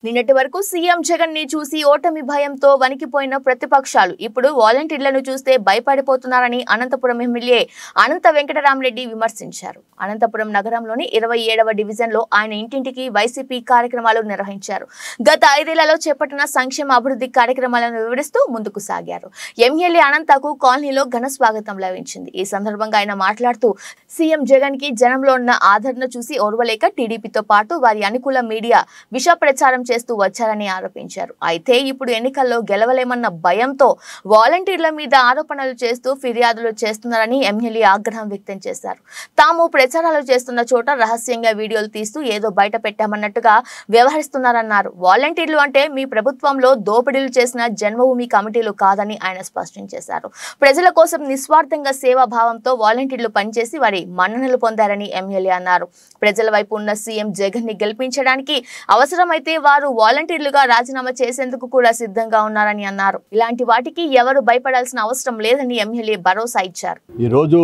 నిన్నటి వరకు సీఎం జగన్ ని చూసి ఓటమి భయంతో వణికిపోయిన ప్రతిపక్షాలు ఇప్పుడు వాలంటీర్లను చూస్తే భయపడిపోతున్నారని అనంతపురం ఎమ్మెల్యే అనంత వెంకటరామరెడ్డి విమర్శించారు అనంతపురం నగరంలోని ఇరవై ఏడవ డివిజన్ లో ఆయన ఇంటింటికి వైసీపీ కార్యక్రమాలు నిర్వహించారు గత ఐదేళ్లలో చేపట్టిన సంక్షేమ అభివృద్ధి కార్యక్రమాలను వివరిస్తూ ముందుకు సాగారు ఎమ్మెల్యే అనంతకు కాలనీలో ఘన స్వాగతం లభించింది ఈ సందర్భంగా ఆయన మాట్లాడుతూ సీఎం జగన్ కి జనంలో ఉన్న ఆదరణ చూసి ఓర్వలేక టీడీపీతో పాటు వారి అనుకూల మీడియా విష ప్రచారం చేస్తూ వచ్చారని ఆరోపించారు అయితే ఇప్పుడు ఎన్నికల్లో గెలవలేమన్న భయంతో వాలంటీర్ల మీద ఆరోపణలు చేస్తూ ఫిర్యాదులు చేస్తున్నారని ఎమ్మెల్యే ఆగ్రహం వ్యక్తం చేశారు తాము ప్రచారాలు చేస్తున్న చోట రహస్యంగా వీడియోలు తీస్తూ ఏదో బయట పెట్టామన్నట్టుగా వ్యవహరిస్తున్నారన్నారు వాలంటీర్లు అంటే మీ ప్రభుత్వంలో దోపిడీలు చేసిన జన్మభూమి కమిటీలు కాదని ఆయన స్పష్టం చేశారు ప్రజల కోసం నిస్వార్థంగా సేవా భావంతో వాలంటీర్లు పనిచేసి వారి మన్ననలు పొందారని ఎమ్మెల్యే అన్నారు ప్రజల వైపు ఉన్న సీఎం జగన్ ని గెలిపించడానికి అవసరమైతే వారు వాలంటీర్లుగా రాజీనామా చేసేందుకు కూడా సిద్ధంగా ఉన్నారని అన్నారు ఇలాంటి వాటికి ఎవరు భయపడాల్సిన అవసరం లేదని ఎమ్మెల్యే భరోసా ఇచ్చారు ఈరోజు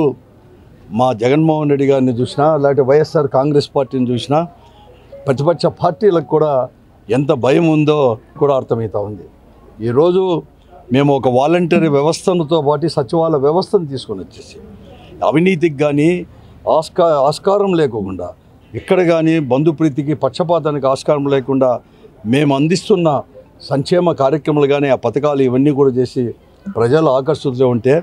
మా జగన్మోహన్ రెడ్డి గారిని చూసినా లేకపోతే వైఎస్ఆర్ కాంగ్రెస్ పార్టీని చూసినా ప్రతిపక్ష పార్టీలకు కూడా ఎంత భయం ఉందో కూడా అర్థమవుతా ఉంది ఈరోజు మేము ఒక వాలంటరీ వ్యవస్థలతో పాటు సచివాలయ వ్యవస్థను తీసుకొని వచ్చేసి అవినీతికి కానీ ఆస్కా ఆస్కారం లేకుండా ఇక్కడ కానీ బంధుప్రీతికి పక్షపాతానికి ఆస్కారం లేకుండా మేము అందిస్తున్న సంక్షేమ కార్యక్రమాలు కానీ ఆ పథకాలు ఇవన్నీ కూడా చేసి ప్రజలు ఆకర్షితులు ఉంటే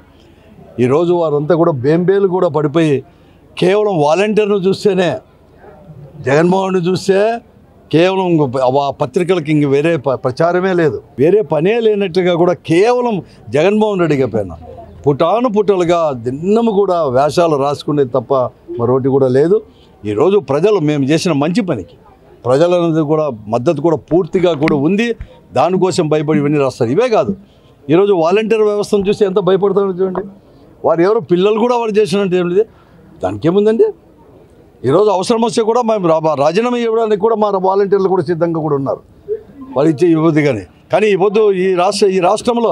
ఈరోజు వారంతా కూడా బేంబేలు కూడా పడిపోయి కేవలం వాలంటీర్ను చూస్తేనే జగన్మోహన్ చూస్తే కేవలం ఇంక ఆ పత్రికలకు ఇంక వేరే ప- ప్రచారమే లేదు వేరే పనే లేనట్టుగా కూడా కేవలం జగన్మోహన్ రెడ్డి పైన పుటాను పుటలుగా దిన్నము కూడా వేషాలు రాసుకునేది తప్ప మరొకటి కూడా లేదు ఈరోజు ప్రజలు మేము చేసిన మంచి పనికి ప్రజలనేది కూడా మద్దతు కూడా పూర్తిగా కూడా ఉంది దానికోసం భయపడి ఇవన్నీ రాస్తారు ఇవే కాదు ఈరోజు వాలంటీర్ వ్యవస్థను చూసి ఎంత భయపడతారో చూడండి వారు ఎవరు పిల్లలు కూడా వారు చేసినట్టు ఏం లేదు దానికి ఏముందండి ఈరోజు అవసరం వస్తే కూడా మేము రా- రాజీనామా ఇవ్వడానికి కూడా మా వాలంటీర్లు కూడా సిద్ధంగా కూడా ఉన్నారు వాళ్ళు ఇచ్చే ఇవ్వద్దు కానీ కానీ ఈ పొద్దు ఈ రాష్ట్ర ఈ రాష్ట్రంలో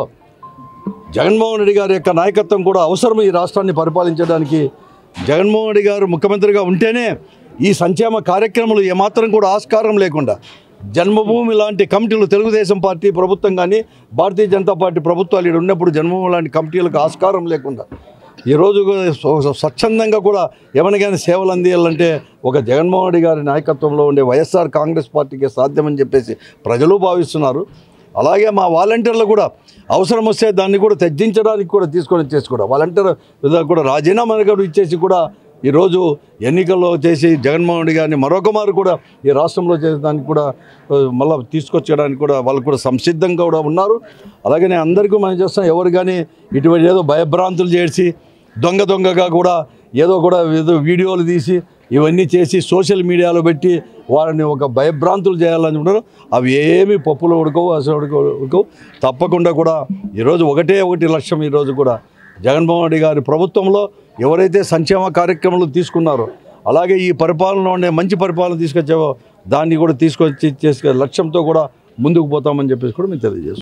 జగన్మోహన్ రెడ్డి గారి యొక్క నాయకత్వం కూడా అవసరం ఈ రాష్ట్రాన్ని పరిపాలించడానికి జగన్మోహన్ రెడ్డి గారు ముఖ్యమంత్రిగా ఉంటేనే ఈ సంక్షేమ కార్యక్రమాలు ఏమాత్రం కూడా ఆస్కారం లేకుండా జన్మభూమి లాంటి కమిటీలు తెలుగుదేశం పార్టీ ప్రభుత్వం కానీ భారతీయ జనతా పార్టీ ప్రభుత్వాలు ఇక్కడ ఉన్నప్పుడు జన్మభూమి లాంటి కమిటీలకు ఆస్కారం లేకుండా ఈరోజు కూడా స్వ- స్వచ్ఛందంగా కూడా ఎవరికైనా సేవలు అందియాలంటే ఒక జగన్మోహన్ రెడ్డి గారి నాయకత్వంలో ఉండే వైఎస్ఆర్ కాంగ్రెస్ పార్టీకి సాధ్యమని చెప్పేసి ప్రజలు భావిస్తున్నారు అలాగే మా వాలంటీర్లు కూడా అవసరం వస్తే దాన్ని కూడా తగ్గించడానికి కూడా తీసుకొని వచ్చేసి కూడా వాలంటీర్ విధాలు కూడా రాజీనామా కూడా ఇచ్చేసి కూడా ఈరోజు ఎన్నికల్లో చేసి జగన్మోహన్ రెడ్డి గారిని మరొక మారు కూడా ఈ రాష్ట్రంలో చేసేదానికి కూడా ఆ, మళ్ళా తీసుకొచ్చడానికి కూడా వాళ్ళు కూడా సంసిద్ధంగా కూడా ఉన్నారు అలాగనే అందరికీ మనం చేస్తాం ఎవరు కానీ ఇటువంటి ఏదో భయభ్రాంతులు చేసి దొంగ దొంగగా కూడా ఏదో కూడా ఏదో వీడియోలు తీసి ఇవన్నీ చేసి సోషల్ మీడియాలో పెట్టి వారిని ఒక భయభ్రాంతులు చేయాలని ఉన్నారు అవి ఏమి పప్పులు ఉడకవు అసలు ఉడకవు ఉడకవు తప్పకుండా కూడా ఈరోజు ఒకటే ఒకటి లక్ష్యం ఈరోజు కూడా జగన్మోహన్ రెడ్డి గారి ప్రభుత్వంలో ఎవరైతే సంక్షేమ కార్యక్రమాలు తీసుకున్నారో అలాగే ఈ పరిపాలన ఉండే మంచి పరిపాలన తీసుకొచ్చావో దాన్ని కూడా తీసుకొచ్చి చేసే లక్ష్యంతో కూడా ముందుకు పోతామని చెప్పేసి కూడా మేము తెలియజేస్తాం